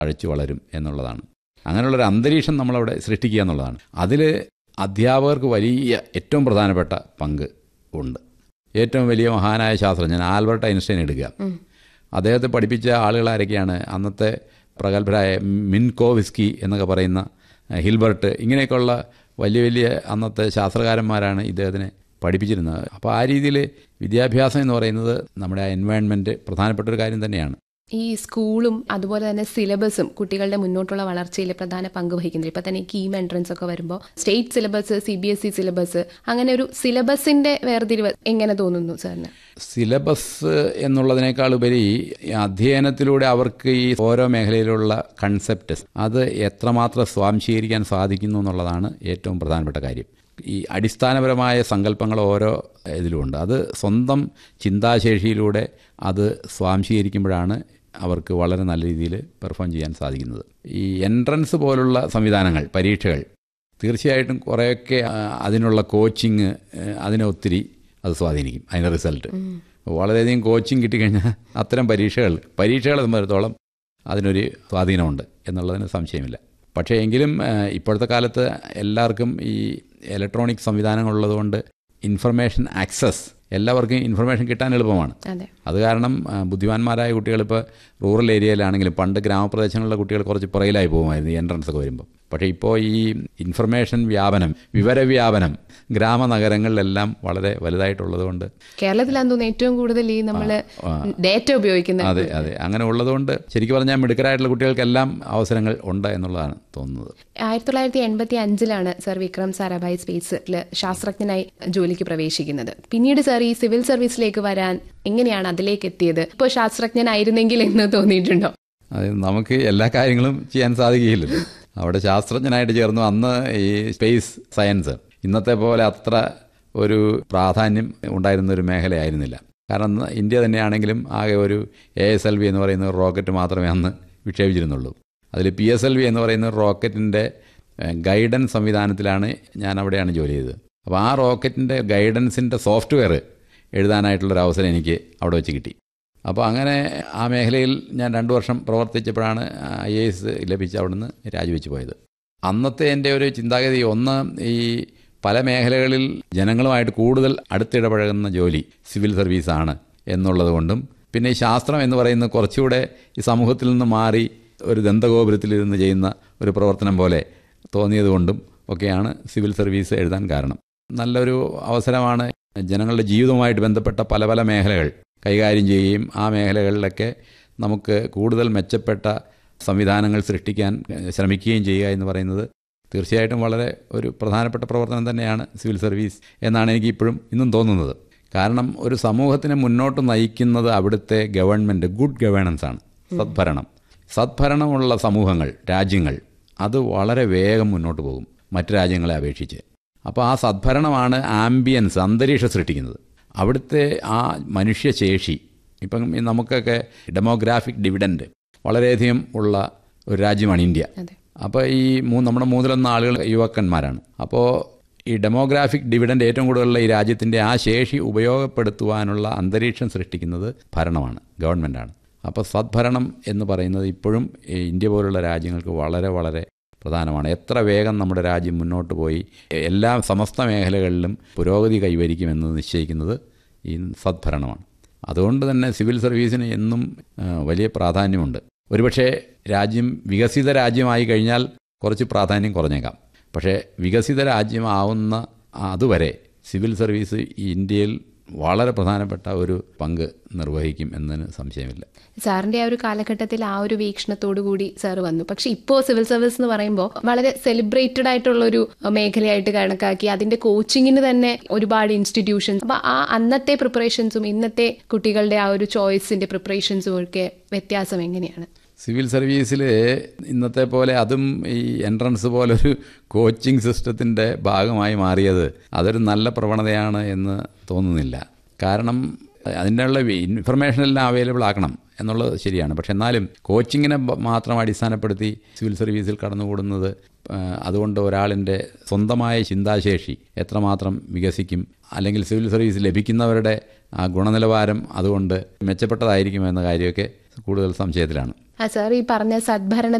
അഴിച്ചു വളരും എന്നുള്ളതാണ് അങ്ങനെയുള്ളൊരു അന്തരീക്ഷം നമ്മളവിടെ സൃഷ്ടിക്കുക എന്നുള്ളതാണ് അതിൽ അധ്യാപകർക്ക് വലിയ ഏറ്റവും പ്രധാനപ്പെട്ട പങ്ക് ഉണ്ട് ഏറ്റവും വലിയ മഹാനായ ശാസ്ത്രജ്ഞൻ ആൽബർട്ട് ഐൻസ്റ്റൈൻ എടുക്കുക അദ്ദേഹത്തെ പഠിപ്പിച്ച ആളുകൾ ആരൊക്കെയാണ് അന്നത്തെ പ്രഗത്ഭരായ മിൻകോവിസ്കി എന്നൊക്കെ പറയുന്ന ഹിൽബർട്ട് ഇങ്ങനെയൊക്കെയുള്ള വലിയ വലിയ അന്നത്തെ ശാസ്ത്രകാരന്മാരാണ് ഇദ്ദേഹത്തിനെ പഠിപ്പിച്ചിരുന്നത് അപ്പോൾ ആ രീതിയിൽ വിദ്യാഭ്യാസം എന്ന് പറയുന്നത് നമ്മുടെ ആ എൻവയൺമെൻറ്റ് പ്രധാനപ്പെട്ട ഒരു കാര്യം തന്നെയാണ് ഈ സ്കൂളും അതുപോലെ തന്നെ സിലബസും കുട്ടികളുടെ മുന്നോട്ടുള്ള വളർച്ചയിൽ പ്രധാന പങ്ക് വഹിക്കുന്നുണ്ട് ഇപ്പൊ തന്നെ കീം എൻട്രൻസ് ഒക്കെ വരുമ്പോൾ state syllabus C B S E syllabus അങ്ങനെ ഒരു സിലബസിന്റെ വേർതിരിവ് എങ്ങനെ തോന്നുന്നു സാറിന് സിലബസ് എന്നുള്ളതിനേക്കാൾ ഉപരി ഈ അധ്യയനത്തിലൂടെ അവർക്ക് ഈ ഓരോ മേഖലയിലുള്ള കൺസെപ്റ്റ് അത് എത്രമാത്രം സ്വാംശീകരിക്കാൻ സാധിക്കുന്നു എന്നുള്ളതാണ് ഏറ്റവും പ്രധാനപ്പെട്ട കാര്യം ഈ അടിസ്ഥാനപരമായ സങ്കല്പങ്ങൾ ഓരോ ഇതിലുമുണ്ട് അത് സ്വന്തം ചിന്താശേഷിയിലൂടെ അത് സ്വാംശീകരിക്കുമ്പോഴാണ് അവർക്ക് വളരെ നല്ല രീതിയിൽ പെർഫോം ചെയ്യാൻ സാധിക്കുന്നത് ഈ എൻട്രൻസ് പോലുള്ള സംവിധാനങ്ങൾ പരീക്ഷകൾ തീർച്ചയായിട്ടും കുറേയൊക്കെ ആ, അതിനുള്ള കോച്ചിങ് അതിനെ ഒത്തിരി അത് സ്വാധീനിക്കും അതിൻ്റെ റിസൾട്ട് വളരെയധികം കോച്ചിങ് കിട്ടിക്കഴിഞ്ഞാൽ അത്തരം പരീക്ഷകൾ പരീക്ഷകളെ സംബന്ധിച്ചിടത്തോളം അതിനൊരു സ്വാധീനമുണ്ട് എന്നുള്ളതിന് സംശയമില്ല പക്ഷേ എങ്കിലും ആ, ഇപ്പോഴത്തെ കാലത്ത് എല്ലാവർക്കും ഈ ഇലക്ട്രോണിക് സംവിധാനങ്ങളുള്ളതുകൊണ്ട് ഇൻഫർമേഷൻ ആക്സസ് എല്ലാവർക്കും ഇൻഫർമേഷൻ കിട്ടാൻ എളുപ്പമാണ് അതെ അത് കാരണം ആ, ബുദ്ധിമാന്മാരായ കുട്ടികൾ ഇപ്പോൾ റൂറൽ ഏരിയയിലാണെങ്കിലും പണ്ട് ഗ്രാമപ്രദേശങ്ങളിലെ കുട്ടികൾ കുറച്ച് പുറകിലായി പോകുമായിരുന്നു ഈ എൻട്രൻസ് ഒക്കെ വരുമ്പോൾ പക്ഷേ ഇപ്പോൾ ഈ ഇൻഫർമേഷൻ വ്യാപനം വിവരവ്യാപനം ഗ്രാമനഗരങ്ങളിലെല്ലാം വളരെ വലുതായിട്ടുള്ളത് കൊണ്ട് കേരളത്തിലാന്ന് തോന്നുന്നു ഏറ്റവും കൂടുതൽ ഈ നമ്മള് ഡേറ്റ ഉപയോഗിക്കുന്നത് അതെ അതെ അങ്ങനെ ഉള്ളതുകൊണ്ട് ശരിക്കും പറഞ്ഞാൽ മിടുക്കരായിട്ടുള്ള കുട്ടികൾക്കെല്ലാം അവസരങ്ങൾ ഉണ്ട് എന്നുള്ളതാണ് തോന്നുന്നത് ആയിരത്തി തൊള്ളായിരത്തി എൺപത്തി അഞ്ചിലാണ് സർ വിക്രം സാരാഭായ് സ്പേസിൽ ശാസ്ത്രജ്ഞനായി ജോലിക്ക് പ്രവേശിക്കുന്നത് പിന്നീട് സർ ഈ സിവിൽ സർവീസിലേക്ക് വരാൻ എങ്ങനെയാണ് അതിലേക്ക് എത്തിയത് ഇപ്പോൾ ശാസ്ത്രജ്ഞനായിരുന്നെങ്കിൽ എന്ന് തോന്നിയിട്ടുണ്ടോ അത് നമുക്ക് എല്ലാ കാര്യങ്ങളും ചെയ്യാൻ സാധിക്കുകയില്ലല്ലോ അവിടെ ശാസ്ത്രജ്ഞനായിട്ട് ചേർന്നു അന്ന് ഈ സ്പേസ് സയൻസ് ഇന്നത്തെ പോലെ അത്ര ഒരു പ്രാധാന്യം ഉണ്ടായിരുന്ന ഒരു മേഖലയായിരുന്നില്ല കാരണം അന്ന് ഇന്ത്യ തന്നെയാണെങ്കിലും ആകെ ഒരു എ എസ് എൽ വി എന്ന് പറയുന്ന ഒരു റോക്കറ്റ് മാത്രമേ അന്ന് വിക്ഷേപിച്ചിരുന്നുള്ളൂ അതിൽ പി എസ് എൽ വി എന്ന് പറയുന്ന ഒരു റോക്കറ്റിൻ്റെ ഗൈഡൻസ് സംവിധാനത്തിലാണ് ഞാൻ അവിടെയാണ് ജോലി ചെയ്തത് അപ്പോൾ ആ റോക്കറ്റിൻ്റെ ഗൈഡൻസിൻ്റെ സോഫ്റ്റ്വെയർ എഴുതാനായിട്ടുള്ളൊരു അവസരം എനിക്ക് അവിടെ വെച്ച് കിട്ടി അപ്പോൾ അങ്ങനെ ആ മേഖലയിൽ ഞാൻ രണ്ട് വർഷം പ്രവർത്തിച്ചപ്പോഴാണ് ഐ എ എസ് ലഭിച്ച് അവിടുന്ന് രാജിവെച്ച് പോയത് അന്നത്തെ എൻ്റെ ഒരു ചിന്താഗതി ഒന്ന് ഈ പല മേഖലകളിൽ ജനങ്ങളുമായിട്ട് കൂടുതൽ അടുത്തിടപഴകുന്ന ജോലി സിവിൽ സർവീസാണ് എന്നുള്ളത് കൊണ്ടും പിന്നെ ഈ ശാസ്ത്രം എന്ന് പറയുന്നത് കുറച്ചുകൂടെ ഈ സമൂഹത്തിൽ നിന്ന് മാറി ഒരു ദന്തഗോപുരത്തിലിരുന്ന് ചെയ്യുന്ന ഒരു പ്രവർത്തനം പോലെ തോന്നിയതുകൊണ്ടും ഒക്കെയാണ് സിവിൽ സർവീസ് എഴുതാൻ കാരണം നല്ലൊരു അവസരമാണ് ജനങ്ങളുടെ ജീവിതവുമായിട്ട് ബന്ധപ്പെട്ട പല പല മേഖലകൾ കൈകാര്യം ചെയ്യുകയും ആ മേഖലകളിലൊക്കെ നമുക്ക് കൂടുതൽ മെച്ചപ്പെട്ട സംവിധാനങ്ങൾ സൃഷ്ടിക്കാൻ ഏഹ്, ശ്രമിക്കുകയും ചെയ്യുക എന്ന് പറയുന്നത് തീർച്ചയായിട്ടും വളരെ ഒരു പ്രധാനപ്പെട്ട പ്രവർത്തനം തന്നെയാണ് സിവിൽ സർവീസ് എന്നാണ് എനിക്ക് ഇപ്പോഴും ഇന്നും തോന്നുന്നത് കാരണം ഒരു സമൂഹത്തിനെ മുന്നോട്ട് നയിക്കുന്നത് അവിടുത്തെ ഗവൺമെൻറ് ഗുഡ് ഗവേണൻസ് ആണ് സദ്ഭരണം സദ്ഭരണമുള്ള സമൂഹങ്ങൾ രാജ്യങ്ങൾ അത് വളരെ വേഗം മുന്നോട്ട് പോകും മറ്റു രാജ്യങ്ങളെ അപേക്ഷിച്ച് അപ്പോൾ ആ സദ്ഭരണമാണ് ആംബിയൻസ് അന്തരീക്ഷം സൃഷ്ടിക്കുന്നത് അവിടുത്തെ ആ മനുഷ്യശേഷി ഇപ്പം ഈ നമുക്കൊക്കെ ഡെമോഗ്രാഫിക് ഡിവിഡൻഡ് വളരെയധികം ഉള്ള ഒരു രാജ്യമാണ് ഇന്ത്യ അതെ അപ്പോൾ ഈ മൂ നമ്മുടെ മൂന്നിലൊന്ന് ആളുകൾ യുവാക്കന്മാരാണ് അപ്പോൾ ഈ ഡെമോഗ്രാഫിക് ഡിവിഡൻഡ് ഏറ്റവും കൂടുതലുള്ള ഈ രാജ്യത്തിൻ്റെ ആ ശേഷി ഉപയോഗപ്പെടുത്തുവാനുള്ള അന്തരീക്ഷം സൃഷ്ടിക്കുന്നത് ഭരണമാണ് ഗവൺമെൻറ്റാണ് അപ്പോൾ സദ്ഭരണം എന്ന് പറയുന്നത് ഇപ്പോഴും ഈ ഇന്ത്യ പോലുള്ള രാജ്യങ്ങൾക്ക് വളരെ വളരെ പ്രധാനമാണ് എത്ര വേഗം നമ്മുടെ രാജ്യം മുന്നോട്ട് പോയി എല്ലാ സമസ്ത മേഖലകളിലും പുരോഗതി കൈവരിക്കുമെന്ന് നിശ്ചയിക്കുന്നത് ഈ സദ്ഭരണമാണ് അതുകൊണ്ട് തന്നെ സിവിൽ സർവീസിന് എന്നും ആ, വലിയ പ്രാധാന്യമുണ്ട് ഒരുപക്ഷെ രാജ്യം വികസിത രാജ്യമായി കഴിഞ്ഞാൽ കുറച്ച് പ്രാധാന്യം കുറഞ്ഞേക്കാം പക്ഷേ വികസിത രാജ്യമാവുന്ന അതുവരെ സിവിൽ സർവീസ് ഈ ഇന്ത്യയിൽ വളരെ പ്രധാനപ്പെട്ട ഒരു പങ്ക് നിർവഹിക്കും എന്നതിന് സംശയമില്ല സാറിന്റെ ആ ഒരു കാലഘട്ടത്തിൽ ആ ഒരു വീക്ഷണത്തോടു കൂടി സാർ വന്നു പക്ഷെ ഇപ്പോൾ സിവിൽ സർവീസ് എന്ന് പറയുമ്പോൾ വളരെ സെലിബ്രേറ്റഡ് ആയിട്ടുള്ള ഒരു മേഖലയായിട്ട് കണക്കാക്കി അതിന്റെ കോച്ചിങ്ങിന് തന്നെ ഒരുപാട് ഇൻസ്റ്റിറ്റ്യൂഷൻസ് അപ്പൊ ആ അന്നത്തെ പ്രിപ്പറേഷൻസും ഇന്നത്തെ കുട്ടികളുടെ ആ ഒരു ചോയ്സിന്റെ പ്രിപ്പറേഷൻസും ഒക്കെ വ്യത്യാസം എങ്ങനെയാണ് സിവിൽ സർവീസിൽ ഇന്നത്തെ പോലെ അതും ഈ എൻട്രൻസ് പോലൊരു കോച്ചിങ് സിസ്റ്റത്തിൻ്റെ ഭാഗമായി മാറിയത് അതൊരു നല്ല പ്രവണതയാണ് എന്ന് തോന്നുന്നില്ല കാരണം അതിൻ്റെ ഉള്ള ഇൻഫർമേഷൻ എല്ലാം അവൈലബിൾ ആക്കണം എന്നുള്ളത് ശരിയാണ് പക്ഷെ എന്നാലും കോച്ചിങ്ങിനെ ബ- മാത്രം അടിസ്ഥാനപ്പെടുത്തി സിവിൽ സർവീസിൽ കടന്നുകൂടുന്നത് ആ, അതുകൊണ്ട് ഒരാളിൻ്റെ സ്വന്തമായ ചിന്താശേഷി എത്രമാത്രം വികസിക്കും അല്ലെങ്കിൽ സിവിൽ സർവീസ് ലഭിക്കുന്നവരുടെ ആ ഗുണനിലവാരം അതുകൊണ്ട് മെച്ചപ്പെട്ടതായിരിക്കും എന്ന കാര്യമൊക്കെ കൂടുതൽ സംശയത്തിലാണ് ആ സാർ ഈ പറഞ്ഞ സദ്ഭരണ